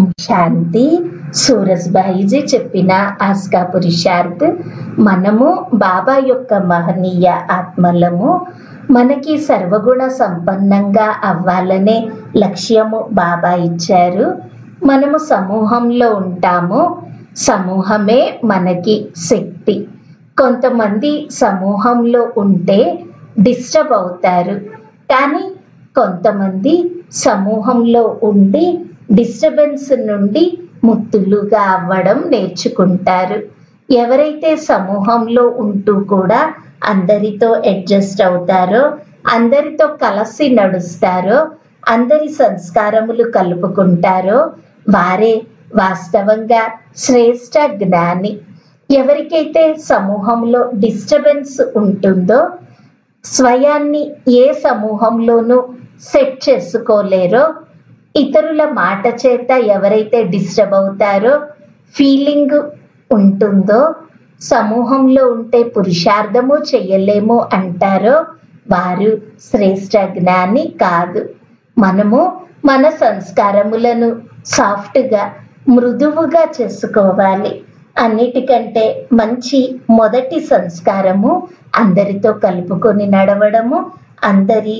శాంతి సూరజ్బాయిజీ చెప్పిన ఆస్కా పురుషార్థ్ మనము బాబా యొక్క మహనీయ ఆత్మలము మనకి సర్వగుణ సంపన్నంగా అవ్వాలనే లక్ష్యము బాబా ఇచ్చారు మనము సమూహంలో ఉంటాము సమూహమే మనకి శక్తి కొంతమంది సమూహంలో ఉంటే డిస్టర్బ్ అవుతారు కానీ కొంతమంది సమూహంలో ఉండి డిస్టర్బెన్స్ నుండి ముక్తులుగా అవ్వడం నేర్చుకుంటారు ఎవరైతే సమూహంలో ఉంటూ కూడా అందరితో అడ్జస్ట్ అవుతారో అందరితో కలిసి నడుస్తారో అందరి సంస్కారములు కలుపుకుంటారో వారే వాస్తవంగా శ్రేష్ట జ్ఞాని ఎవరికైతే సమూహంలో డిస్టర్బెన్స్ ఉంటుందో స్వయాన్ని ఏ సమూహంలోనూ సెట్ చేసుకోలేరో ఇతరుల మాట చేత ఎవరైతే డిస్టర్బ్ అవుతారో ఫీలింగ్ ఉంటుందో సమూహంలో ఉంటే పురుషార్థము చెయ్యలేము అంటారో వారు శ్రేష్ట జ్ఞాని కాదు మనము మన సంస్కారములను సాఫ్ట్గా మృదువుగా చేసుకోవాలి అన్నిటికంటే మంచి మొదటి సంస్కారము అందరితో కలుపుకొని నడవడము అందరి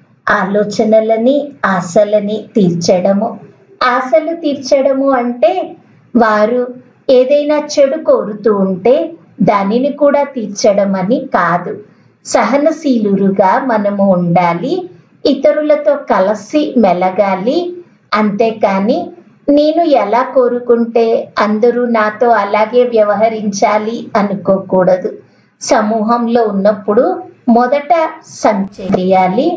ఆలోచనలని ఆశలని తీర్చడము ఆశలు తీర్చడము అంటే వారు ఏదైనా చెడు కోరుతూ ఉంటే దానిని కూడా తీర్చడం అని కాదు సహనశీలురుగా మనము ఉండాలి ఇతరులతో కలిసి మెలగాలి అంతేకాని నేను ఎలా కోరుకుంటే అందరూ నాతో అలాగే వ్యవహరించాలి అనుకోకూడదు సమూహంలో ఉన్నప్పుడు మొదట సంచేయాలి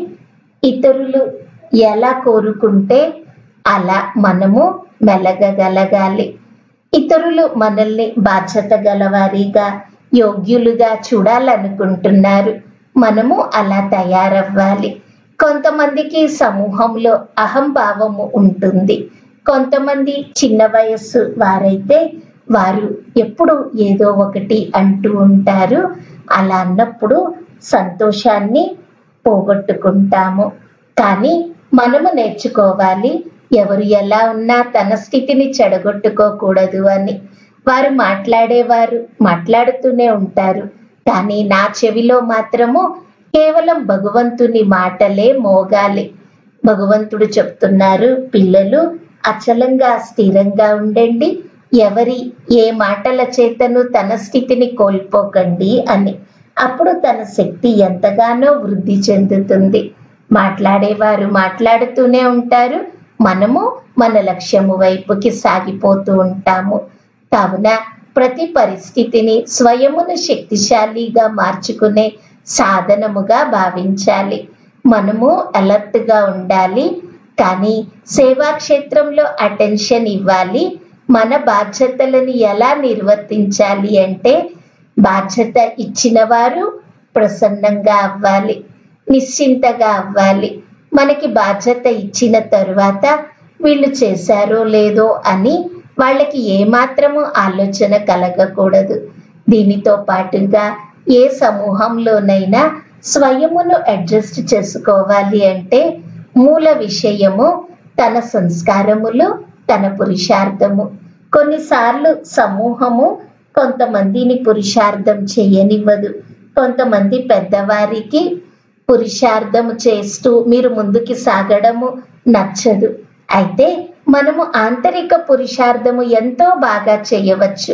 ఇతరులు ఎలా కోరుకుంటే అలా మనము మెలగగలగాలి ఇతరులు మనల్ని బాధ్యత గలవారిగా యోగ్యులుగా చూడాలనుకుంటున్నారు మనము అలా తయారవ్వాలి కొంతమందికి సమూహంలో అహంభావము ఉంటుంది కొంతమంది చిన్న వయస్సు వారైతే వారు ఎప్పుడు ఏదో ఒకటి అంటూ ఉంటారు అలా అన్నప్పుడు సంతోషాన్ని పోగొట్టుకుంటాము కానీ మనము నేర్చుకోవాలి ఎవరు ఎలా ఉన్నా తన స్థితిని చెడగొట్టుకోకూడదు అని వారు మాట్లాడేవారు మాట్లాడుతూనే ఉంటారు కానీ నా చెవిలో మాత్రము కేవలం భగవంతుని మాటలే మోగాలి భగవంతుడు చెప్తున్నారు పిల్లలు అచలంగా స్థిరంగా ఉండండి ఎవరి ఏ మాటల చేతను తన స్థితిని కోల్పోకండి అని అప్పుడు తన శక్తి ఎంతగానో వృద్ధి చెందుతుంది మాట్లాడేవారు మాట్లాడుతూనే ఉంటారు మనము మన లక్ష్యము వైపుకి సాగిపోతూ ఉంటాము కావున ప్రతి పరిస్థితిని స్వయమును శక్తిశాలిగా మార్చుకునే సాధనముగా భావించాలి మనము అలర్ట్ గా ఉండాలి కానీ సేవా క్షేత్రంలో అటెన్షన్ ఇవ్వాలి మన బాధ్యతలను ఎలా నిర్వర్తించాలి అంటే బాధ్యత ఇచ్చిన వారు ప్రసన్నంగా అవ్వాలి నిశ్చింతగా అవ్వాలి మనకి బాధ్యత ఇచ్చిన తరువాత వీళ్ళు చేశారో లేదో అని వాళ్ళకి ఏమాత్రము ఆలోచన కలగకూడదు దీనితో పాటుగా ఏ సమూహంలోనైనా స్వయమును అడ్జస్ట్ చేసుకోవాలి అంటే మూల విషయము తన సంస్కారములు తన పురుషార్థము కొన్నిసార్లు సమూహము కొంతమందిని పురుషార్థం చేయనివ్వదు కొంతమంది పెద్దవారికి పురుషార్థము చేస్తూ మీరు ముందుకి సాగడము నచ్చదు అయితే మనము ఆంతరిక పురుషార్థము ఎంతో బాగా చేయవచ్చు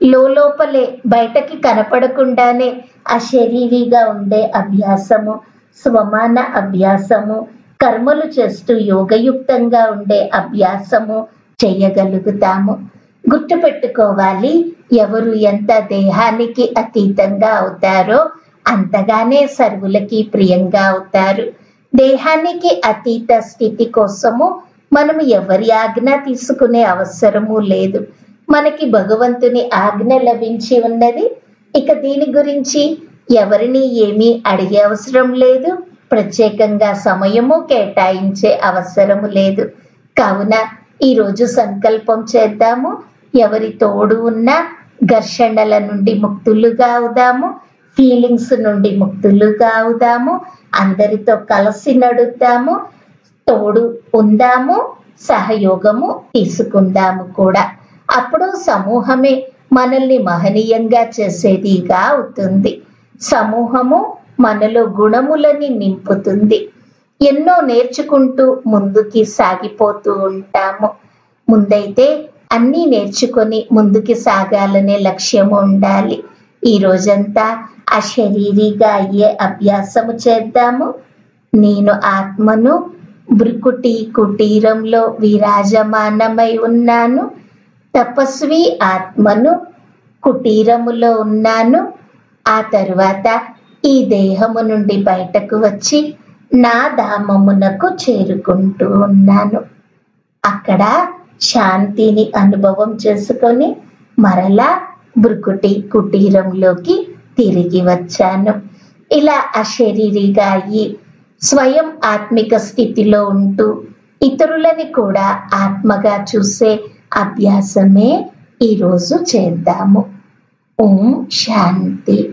లోపలే బయటకి కనపడకుండానే అశరీరిగా ఉండే అభ్యాసము స్వమాన అభ్యాసము కర్మలు చేస్తూ యోగయుక్తంగా ఉండే అభ్యాసము చేయగలుగుతాము గుర్తుపెట్టుకోవాలి ఎవరు ఎంత దేహానికి అతీతంగా అవుతారో అంతగానే సర్వులకి ప్రియంగా అవుతారు దేహానికి అతీత స్థితి కోసము మనము ఎవరి ఆజ్ఞ తీసుకునే అవసరము లేదు మనకి భగవంతుని ఆజ్ఞ లభించి ఉన్నది ఇక దీని గురించి ఎవరిని ఏమీ అడిగే అవసరం లేదు ప్రత్యేకంగా సమయము కేటాయించే అవసరము లేదు కావున ఈరోజు సంకల్పం చేద్దాము ఎవరి తోడు ఉన్న ఘర్షణల నుండి ముక్తులుగా అవుదాము ఫీలింగ్స్ నుండి ముక్తులుగా అవుదాము అందరితో కలిసి నడుద్దాము తోడు ఉందాము సహయోగము తీసుకుందాము కూడా అప్పుడు సమూహమే మనల్ని మహనీయంగా చేసేదిగా అవుతుంది సమూహము మనలో గుణములని నింపుతుంది ఎన్నో నేర్చుకుంటూ ముందుకి సాగిపోతూ ఉంటాము ముందైతే అన్నీ నేర్చుకొని ముందుకి సాగాలనే లక్ష్యం ఉండాలి ఈ రోజంతా అశరీరిగా అయ్యే అభ్యాసము చేద్దాము నేను ఆత్మను బ్రుకుటి కుటీరంలో విరాజమానమై ఉన్నాను తపస్వి ఆత్మను కుటీరములో ఉన్నాను ఆ తరువాత ఈ దేహము నుండి బయటకు వచ్చి నా ధామమునకు చేరుకుంటూ ఉన్నాను అక్కడ శాంతిని అనుభవం చేసుకొని మరలా బ్రుకుటి కుటీరంలోకి తిరిగి వచ్చాను ఇలా అశరీరిగా అయ్యి స్వయం ఆత్మిక స్థితిలో ఉంటూ ఇతరులని కూడా ఆత్మగా చూసే అభ్యాసమే ఈరోజు చేద్దాము ఓం శాంతి